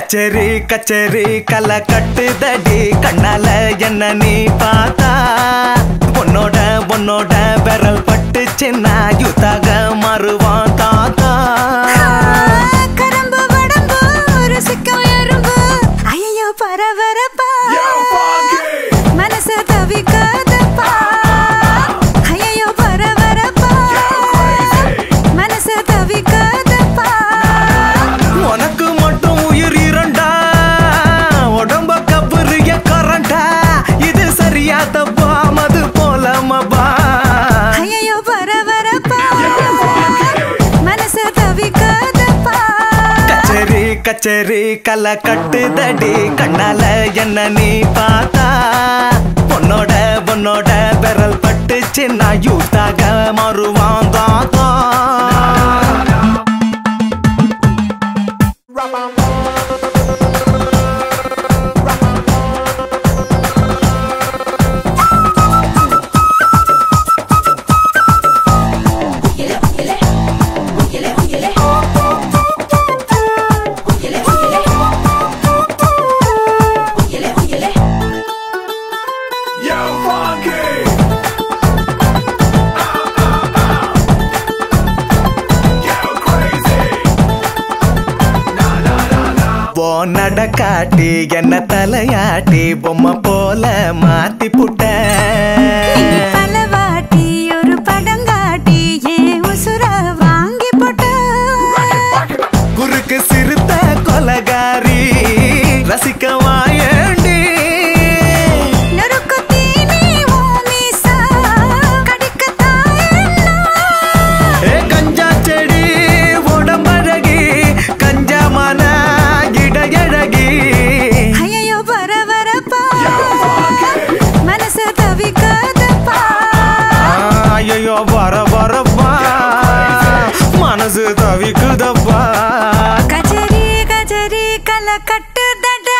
கச்சேரி கச்சேரி கலை கட்டுதடி கண்ணால என்ன நீ பார்த்தா உன்னோட உன்னோட விரல் பட்டுச்சுன்னா யுத்தாக மாறுவான் தாத்தா கரம்பு வடம்பு ருசிக்கும் எறும்பு ஐயோ பரபரப்பா மனசு தவிக்காதப்பா ஐயோ பரபரப்பா மனசு தவிக்காதப்பா உனக்கு மட்டும் உயிர் இரண்டா உடம்ப கபுரிய கரண்டா இது சரியா தப்பா மது போலமபா ஐயோ பரபரப்பா மனசு தவிக்காதப்பா கச்சேரி கச்சேரி கலை கட்டுதடி கண்ணால என்ன நீ பார்த்தா உன்னோட உன்னோட விரல் பட்டுச்சு நான் யூத்தாக மாறுவான் தாத்தா ஓ நடக்காட்டி என்ன தலையாட்டி பொம்மை போல மாத்தி புட்ட பலவாட்டி ஒரு படங்காட்டி ஏன் உசுர வாங்கி போட்ட குறுக்கு சிறுத்த கொலகாரி ரசிக்க வாயண்டி நொறுக்கு தீனி ஓ மீசா கடிக்கத்தான் என்ன? ஏ கஞ்சா செடி உடம்பழகி கஞ்சா மன இடையழகி ஐயையோ பரபரப்பா மனசு தவிக்காதப்பா ஐயோ வர வரப்பா மனசு தவிக்குதப்பா கஜரி கஜரி கலை கட்டுதடா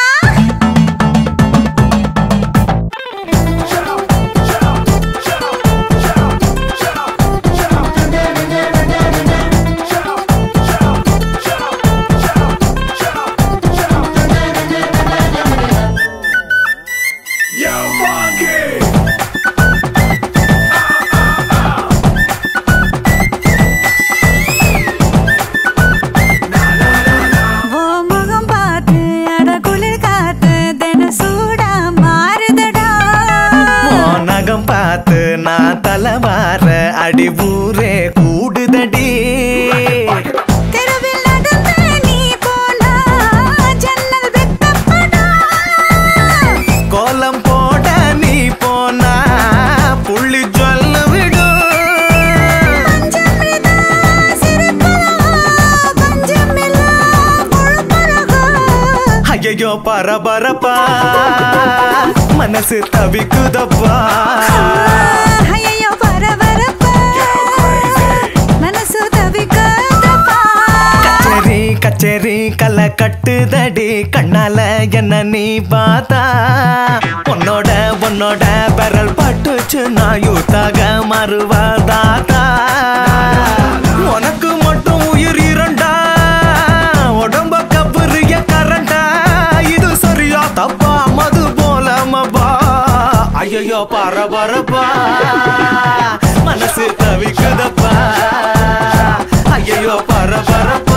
ஓ முகம் பார்த்து அட குளிர் காத்து தின சூடா மாறுதடா உன் நகம் பார்த்து நான் தலைவார அடி ஊரே கூடுதடி தெருவில் நடந்து நீ போனா ஜன்னல் வெட்டப்படா கோலம் போட நீ போனா புள்ளி சொல்ல விடும் பஞ்சமிதா சிரிப்பழகா பஞ்சமில்லா பொழுப்பழகா ஐயோ பரபரப்பா மனசு தவிக்குதப்பா ஐயையோ பரபரப்பா மனசு தவிக்காதப்பா கச்சேரி கச்சேரி கலை கட்டுதடி கண்ணால என்ன நீ பார்த்தா உன்னோட உன்னோட விரல் பட்டுச்சு நான் யூத்தாக மாறுவா தாத்தா உனக்கு மட்டும் உயிர் இரண்டா உடம்ப கபுரிய கரண்டா இது சரியா தப்பா மது போலமபா ஐயோ பரபரப்பா மனசு தவிக்குதப்பா ஐயோ பரபரப்பா